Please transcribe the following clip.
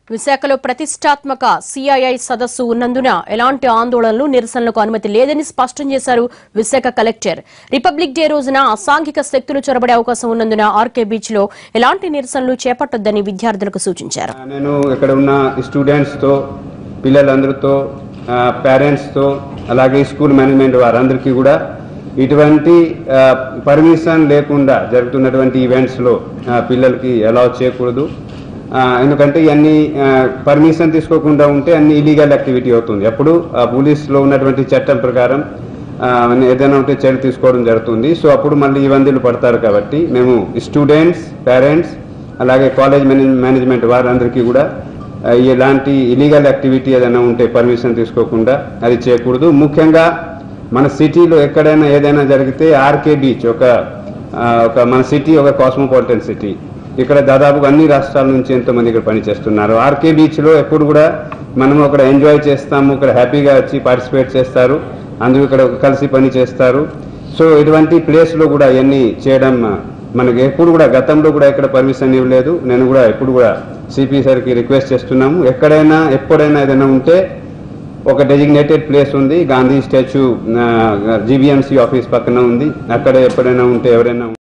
విశాఖలో ప్రతిష్టాత్మక సిఐఐ సదస్సు ఉన్నందున ఎలాంటి ఆందోళనలు నిరసనలకు అనుమతి లేదని స్పష్టం చేశారు విశాఖ కలెక్టర్ రిపబ్లిక్ డే రోజున అసాంఘిక శక్తులు చొరబడే అవకాశం ఉన్నందున ఆర్కే బీచ్ లో ఎలాంటి నిరసనలు చేపట్టొద్దని విద్యార్థులకు సూచించారు నేను ఇక్కడ ఉన్న స్టూడెంట్స్తో పిల్లలందరితో పేరెంట్స్తో అలాగే స్కూల్ మేనేజ్మెంట్ వారందరికీ కూడా ఇటువంటి పర్మిషన్ లేకుండా జరుగుతున్నటువంటి ఈవెంట్స్లో పిల్లలకి అలౌ చేయకూడదు ఆ, ఎందుకంటే ఇవన్నీ పర్మిషన్ తీసుకోకుండా ఉంటే అన్ని ఇలీగల్ యాక్టివిటీ అవుతుంది అప్పుడు ఆ పోలీస్లో ఉన్నటువంటి చట్టం ప్రకారం ఆ, ఏదైనా ఉంటే చర్య తీసుకోవడం జరుగుతుంది సో అప్పుడు మళ్ళీ ఇబ్బందులు పడతారు కాబట్టి మేము స్టూడెంట్స్ పేరెంట్స్ అలాగే కాలేజ్ మేనేజ్మెంట్ వారందరికీ కూడా ఆ, ఇలాంటి ఇలీగల్ యాక్టివిటీ ఏదైనా ఉంటే పర్మిషన్ తీసుకోకుండా అది చేయకూడదు ముఖ్యంగా మన సిటీలో ఎక్కడైనా ఏదైనా జరిగితే ఆర్కే బీచ్ ఒక ఆ, ఒక మన సిటీ ఒక కాస్మోపాలిటన్ సిటీ ఇక్కడ దాదాపుగా అన్ని రాష్ట్రాల నుంచి ఎంతో మంది ఇక్కడ పనిచేస్తున్నారు ఆర్కే బీచ్లో ఎప్పుడు కూడా మనం అక్కడ ఎంజాయ్ చేస్తాము ఇక్కడ హ్యాపీగా వచ్చి పార్టిసిపేట్ చేస్తారు అందుకు ఇక్కడ కలిసి పని చేస్తారు సో ఇటువంటి ప్లేస్లో కూడా ఇవన్నీ చేయడం మనకి ఎప్పుడు కూడా గతంలో కూడా ఇక్కడ పర్మిషన్ ఇవ్వలేదు నేను కూడా ఎప్పుడు కూడా సిపి సార్కి రిక్వెస్ట్ చేస్తున్నాము ఎక్కడైనా ఎప్పుడైనా ఏదైనా ఉంటే ఒక డెసిగ్నేటెడ్ ప్లేస్ ఉంది గాంధీ స్టాచ్యూ జీబీఎంసీ ఆఫీస్ పక్కన ఉంది అక్కడ ఎప్పుడైనా ఉంటే ఎవరైనా